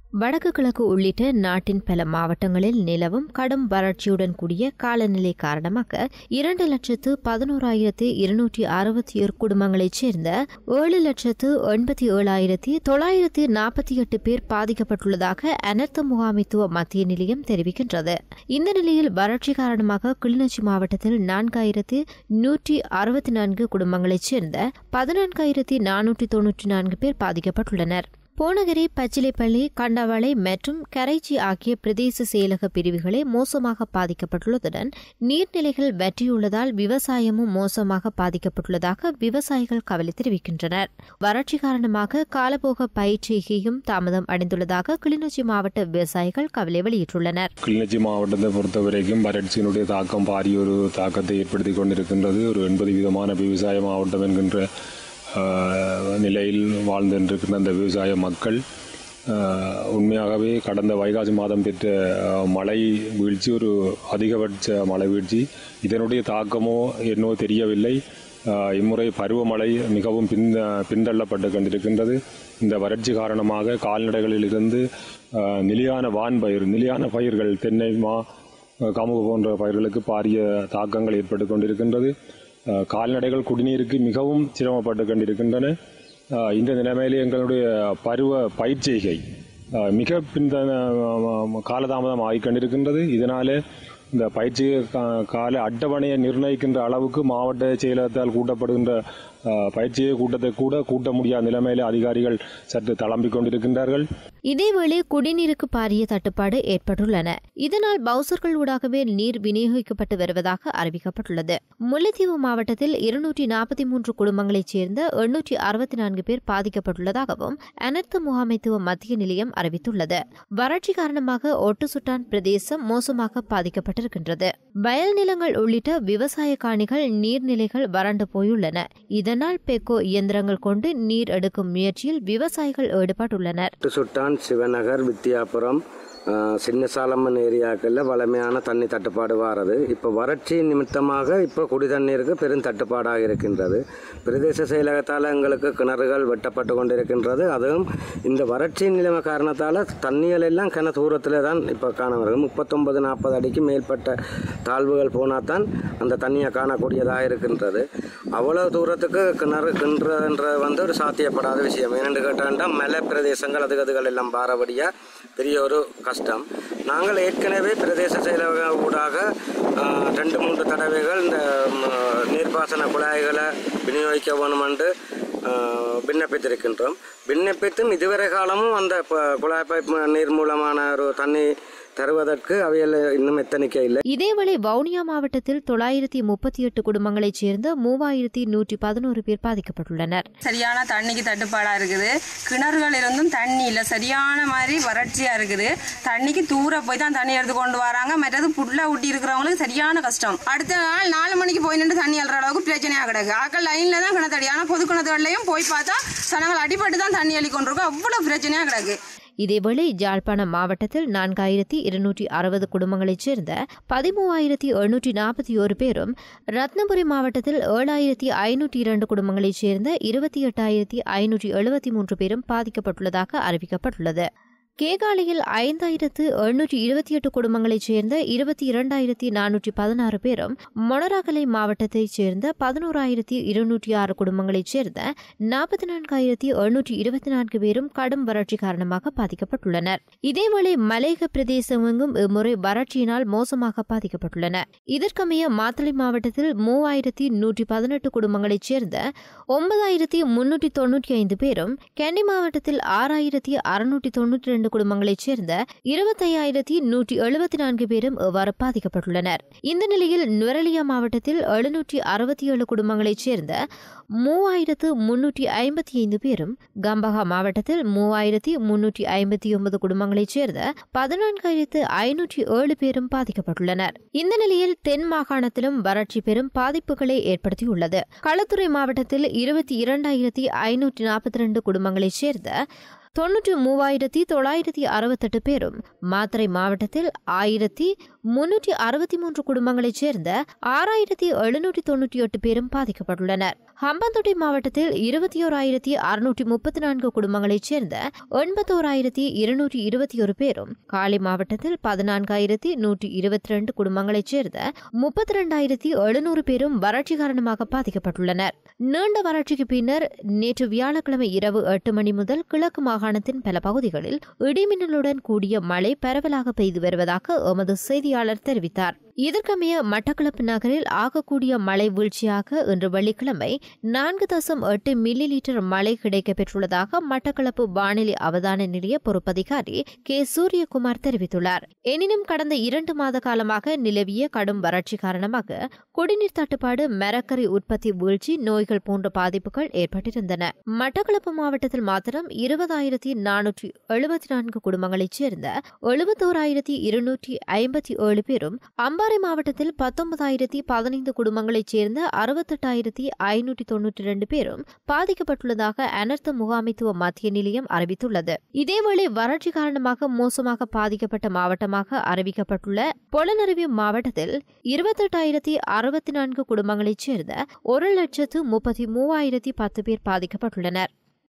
வடக்கு கிழக்கு உள்ளிட்ட நாட்டின் பல மாவட்டங்களில் நிலவும் கடும் வறட்சியுடன் கூடிய காலநிலை காரணமாக இரண்டு லட்சத்து பதினோராயிரத்து இருநூற்றி அறுபத்தி ஏழு குடும்பங்களைச் சேர்ந்த ஏழு லட்சத்து எண்பத்தி ஏழாயிரத்தி தொள்ளாயிரத்து நாற்பத்தி எட்டு பேர் பாதிக்கப்பட்டுள்ளதாக அனர்த்த முகாமைத்துவ மத்திய நிலையம் தெரிவிக்கின்றது இந்த நிலையில் வறட்சி காரணமாக கிளிநொச்சி மாவட்டத்தில் நான்காயிரத்து நூற்றி அறுபத்தி நான்கு குடும்பங்களைச் சேர்ந்த பதினான்காயிரத்தி நானூற்றி தொன்னூற்றி நான்கு பேர் பாதிக்கப்பட்டுள்ளனர் பூனகிரி பச்சிலைப்பள்ளி கண்டவளை மற்றும் கரைச்சி ஆகிய பிரதேச செயலக பிரிவுகளே மோசமாக பாதிக்கப்பட்டுள்ளதுடன் நீர்நிலைகள் வற்றியுள்ளதால் விவசாயமும் மோசமாக பாதிக்கப்பட்டுள்ளதாக விவசாயிகள் கவலை தெரிவிக்கின்றனர் வறட்சி காரணமாக காலபோக பயிற்சிகையும் தாமதம் அடைந்துள்ளதாக கிளிநொச்சி மாவட்ட விவசாயிகள் கவலை வெளியிட்டுள்ளனர் கிளிநொச்சி மாவட்டத்தை பொறுத்தவரைக்கும் வறட்சியினுடைய தாக்கம் பாரிய ஒரு தாக்கத்தை ஏற்படுத்தி கொண்டிருக்கின்றது ஒரு எண்பது விதமான விவசாய மாவட்டம் என்கின்ற ஆஹ், நிலையில் வாழ்ந்திருக்கின்ற அந்த விவசாய மக்கள் ஆஹ், உண்மையாகவே கடந்த வைகாசி மாதம் பெற்ற ஆஹ், மழை வீழ்ச்சி ஒரு அதிகபட்ச மழை வீழ்ச்சி இதனுடைய தாக்கமோ என்னவோ தெரியவில்லை ஆஹ், இம்முறை பருவமழை மிகவும் பின் பின்தள்ளப்பட்டு கொண்டிருக்கின்றது இந்த வறட்சி காரணமாக கால்நடைகளிலிருந்து ஆஹ், நிலையான வான் பயிர் நிலையான பயிர்கள் தென்னை மா கமுகு போன்ற பயிர்களுக்கு பாரிய தாக்கங்கள் ஏற்பட்டு கொண்டிருக்கின்றது அஹ், கால்நடைகள் குடிநீருக்கு மிகவும் சிரமப்பட்டு கொண்டிருக்கின்றன அஹ், இந்த நிலைமையிலே எங்களுடைய பருவ பயிற்சிகை அஹ், மிக பின்த காலதாமதம் ஆகிக் கொண்டிருக்கின்றது இதனாலே இந்த பயிற்சி கா- கால அட்டவணையை நிர்ணயிக்கின்ற அளவுக்கு மாவட்ட செயலகத்தால் கூட்டப்படுகின்ற அஹ், பயிற்சியை கூட்டத்தை கூட கூட்ட முடியாத நிலைமையிலே அதிகாரிகள் சற்று தளம்பிக் கொண்டிருக்கின்றார்கள் இதேவேளை குடிநீருக்கு பாரிய தட்டுப்பாடு ஏற்பட்டுள்ளன இதனால் பவுசர்கள் ஊடாகவே நீர் விநியோகிக்கப்பட்டு வருவதாக அறிவிக்கப்பட்டுள்ளது முல்லைத்தீவு மாவட்டத்தில் இருநூற்றி நாற்பத்தி மூன்று குடும்பங்களைச் சேர்ந்த எண்ணூற்றி அறுபத்தி நான்கு பேர் பாதிக்கப்பட்டுள்ளதாகவும் அனர்த்த முகாமைத்துவ மத்திய நிலையம் அறிவித்துள்ளது வறட்சி காரணமாக ஒட்டுசுட்டான் பிரதேசம் மோசமாக பாதிக்கப்பட்டிருக்கின்றது வயல் நிலங்கள் உள்ளிட்ட விவசாய காணிகள் நீர்நிலைகள் வறண்டு போயுள்ளன இதனால் பெக்கோ இயந்திரங்கள் கொண்டு நீர் எடுக்கும் முயற்சியில் விவசாயிகள் ஈடுபட்டுள்ளனர் சுட்டான் சிவநகர் வித்தியாபுரம் ஆஹ், சின்ன சாலம்மன் ஏரியாக்களில் வளமையான தண்ணி தட்டுப்பாடு வாரது இப்போ வறட்சி நிமித்தமாக இப்போ குடி தண்ணீருக்கு பெரும் தட்டுப்பாடாக இருக்கின்றது பிரதேச செயலகத்தால் எங்களுக்கு கிணறுகள் வெட்டப்பட்டு கொண்டிருக்கின்றது அதுவும் இந்த வறட்சி நிலைமை காரணத்தால் தண்ணிகள் எல்லாம் கன தூரத்தில் தான் இப்போ காண வருது முப்பத்தொன்பது நாற்பது அடிக்கு மேற்பட்ட தாழ்வுகள் போனால் தான் அந்த தண்ணியை காணக்கூடியதாக இருக்கின்றது அவ்வளோ தூரத்துக்கு கிணறு கிணறுன்றது வந்து ஒரு சாத்தியப்படாத விஷயம் ஏனென்று கேட்டால் மலை பிரதேசங்கள் அதுக்கு அதுகள் எல்லாம் பாரபடியாக பெரிய ஒரு கஷ்டம் நாங்கள் ஏற்கனவே பிரதேச செயலக ஊடாக ஆஹ், ரெண்டு மூன்று தடவைகள் இந்த ம், நீர்ப்பாசன குழாய்களை விநியோகிக்க வேணுமென்று ஆஹ், விண்ணப்பித்திருக்கின்றோம் விண்ணப்பித்தும் இதுவரை காலமும் அந்த ப- குழாய் பைப் நீர் மூலமான ஒரு தண்ணி தருவதற்கு அவையில் இன்னும் எத்தனிக்கை இல்லை இதேவேளை வவுனியா மாவட்டத்தில் தொள்ளாயிரத்தி முப்பத்தி எட்டு குடும்பங்களைச் சேர்ந்த மூவாயிரத்தி நூற்றி பதினோரு பேர் பாதிக்கப்பட்டுள்ளனர் சரியான தண்ணிக்கு தட்டுப்பாடா இருக்குது கிணறுகள் இருந்தும் தண்ணி இல்லை சரியான மாதிரி வறட்சியா இருக்குது தண்ணிக்கு தூர போய் தான் தண்ணி எடுத்து கொண்டு வராங்க மற்றது புல்ல ஊட்டி இருக்கிறவங்களுக்கு சரியான கஷ்டம் அடுத்த நாள் நாலு மணிக்கு போய் நின்று தண்ணி அல்ற அளவுக்கு பிரச்சனையா கிடக்கு ஆக்கள் லைன்ல தான் கிணத்தடி ஆனால் பொது கிணத்துகள்லையும் போய் பார்த்தா சனங்கள் அடிபட்டு தான் தண்ணி அள்ளி கொண்டிருக்கோம் அவ்வளோ பிரச்சனையா கிடக்கு இதேவேளை யாழ்ப்பாணம் மாவட்டத்தில் நான்காயிரத்தி இருநூற்றி அறுபது குடும்பங்களைச் சேர்ந்த பதிமூவாயிரத்தி எழுநூற்றி நாற்பத்தி ஒரு பேரும் ரத்னபுரி மாவட்டத்தில் ஏழாயிரத்தி ஐநூற்றி இரண்டு குடும்பங்களைச் சேர்ந்த இருபத்தி எட்டாயிரத்தி ஐநூற்றி எழுபத்தி மூன்று பேரும் பாதிக்கப்பட்டுள்ளதாக அறிவிக்கப்பட்டுள்ளது கேகாலையில் ஐந்தாயிரத்து எழுநூற்றி இருபத்தி எட்டு குடும்பங்களைச் சேர்ந்த இருபத்தி இரண்டாயிரத்தி நானூற்றி பதினாறு பேரும் மொனராகலை மாவட்டத்தைச் சேர்ந்த பதினோராயிரத்தி இருநூற்றி ஆறு குடும்பங்களைச் சேர்ந்த நாற்பத்தி நான்காயிரத்தி எழுநூற்றி இருபத்தி நான்கு பேரும் கடும் வறட்சி காரணமாக பாதிக்கப்பட்டுள்ளனர் இதேவேளை மலையக பிரதேசமெங்கும் இம்முறை வறட்சியினால் மோசமாக பாதிக்கப்பட்டுள்ளன இதற்கமைய மாத்தளை மாவட்டத்தில் மூவாயிரத்தி நூற்றி பதினெட்டு குடும்பங்களைச் சேர்ந்த ஒன்பதாயிரத்தி முன்னூற்றி தொன்னூற்றி ஐந்து பேரும் கென்னி மாவட்டத்தில் ஆறாயிரத்தி அறுநூற்றி தொன்னூற்றி ரெண்டு குடும்பங்களைச் சேர்ந்த இருபத்தையாயிரத்தி நூற்றி எழுபத்தி நான்கு பேரும் இவ்வாறு பாதிக்கப்பட்டுள்ளனர் இந்த நிலையில் நுரலியா மாவட்டத்தில் எழுநூற்றி அறுபத்தி ஏழு குடும்பங்களைச் சேர்ந்த மூவாயிரத்து முன்னூற்றி ஐம்பத்தி ஐந்து பேரும் கம்பஹா மாவட்டத்தில் மூவாயிரத்தி முன்னூற்றி ஐம்பத்தி ஒன்பது குடும்பங்களைச் சேர்ந்த பதினான்காயிரத்து ஐநூற்றி ஏழு பேரும் பாதிக்கப்பட்டுள்ளனர் இந்த நிலையில் தென் மாகாணத்திலும் வறட்சி பெரும் பாதிப்புகளை ஏற்படுத்தியுள்ளது களத்துறை மாவட்டத்தில் இருபத்தி இரண்டாயிரத்தி ஐநூற்றி நாற்பத்தி ரெண்டு குடும்பங்களைச் சேர்ந்த தொன்னூற்றி மூவாயிரத்தி தொள்ளாயிரத்தி அறுபத்தெட்டு பேரும் மாத்தறை மாவட்டத்தில் ஆயிரத்தி முன்னூற்றி அறுபத்தி மூன்று குடும்பங்களைச் சேர்ந்த ஆறாயிரத்தி எழுநூற்றி தொன்னூற்றி எட்டு பேரும் பாதிக்கப்பட்டுள்ளனர் ஹம்பாந்தோட்டை மாவட்டத்தில் இருபத்தி ஓராயிரத்தி அறுநூற்றி முப்பத்தி நான்கு குடும்பங்களைச் சேர்ந்த எண்பத்தோராயிரத்தி இருநூற்றி இருபத்தி ஒரு பேரும் காலி மாவட்டத்தில் பதினான்காயிரத்தி நூற்றி இருபத்தி ரெண்டு குடும்பங்களைச் சேர்ந்த முப்பத்தி ரெண்டாயிரத்தி எழுநூறு பேரும் வறட்சி காரணமாக பாதிக்கப்பட்டுள்ளனர் நீண்ட வறட்சிக்கு பின்னர் நேற்று வியாழக்கிழமை இரவு எட்டு மணி முதல் கிழக்கு மாகாணத்தின் பல பகுதிகளில் இடிமின்னலுடன் கூடிய மழை பரவலாக பெய்து வருவதாக எமது செய்தியாளர் தெரிவித்தார் இதற்கமைய மட்டக்களப்பு நகரில் ஆகக்கூடிய மழை வீழ்ச்சியாக இன்று வெள்ளிக்கிழமை நான்கு தசம் எட்டு மில்லி லிட்டர் மழை கிடைக்கப்பெற்றுள்ளதாக மட்டக்களப்பு வானிலை அவதான நிலைய பொறுப்பதிகாரி கே சூரியகுமார் தெரிவித்துள்ளார் எனினும் கடந்த இரண்டு மாத காலமாக நிலவிய கடும் வறட்சி காரணமாக குடிநீர் தட்டுப்பாடு மரக்கறி உற்பத்தி வீழ்ச்சி நோய்கள் போன்ற பாதிப்புகள் ஏற்பட்டிருந்தன மட்டக்களப்பு மாவட்டத்தில் மாத்திரம் இருபதாயிரத்தி நானூற்றி எழுபத்தி நான்கு குடும்பங்களைச் சேர்ந்த எழுபத்தோராயிரத்தி இருநூற்றி ஐம்பத்தி ஏழு பேரும் அம்பாறை மாவட்டத்தில் பத்தொன்பதாயிரத்தி பதினைந்து குடும்பங்களைச் சேர்ந்த அறுபத்தெட்டாயிரத்தி ஐநூற்றி தொன்னூற்றி இரண்டு பேரும் பாதிக்கப்பட்டுள்ளதாக அனர்த்த முகாமைத்துவ மத்திய நிலையம் அறிவித்துள்ளது இதேவேளை வறட்சி காரணமாக மோசமாக பாதிக்கப்பட்ட மாவட்டமாக அறிவிக்கப்பட்டுள்ள பொலனருவி மாவட்டத்தில் இருபத்தெட்டாயிரத்தி அறுபத்தி நான்கு குடும்பங்களைச் சேர்ந்த ஒரு லட்சத்து முப்பத்தி மூவாயிரத்தி பத்து பேர் பாதிக்கப்பட்டுள்ளனர்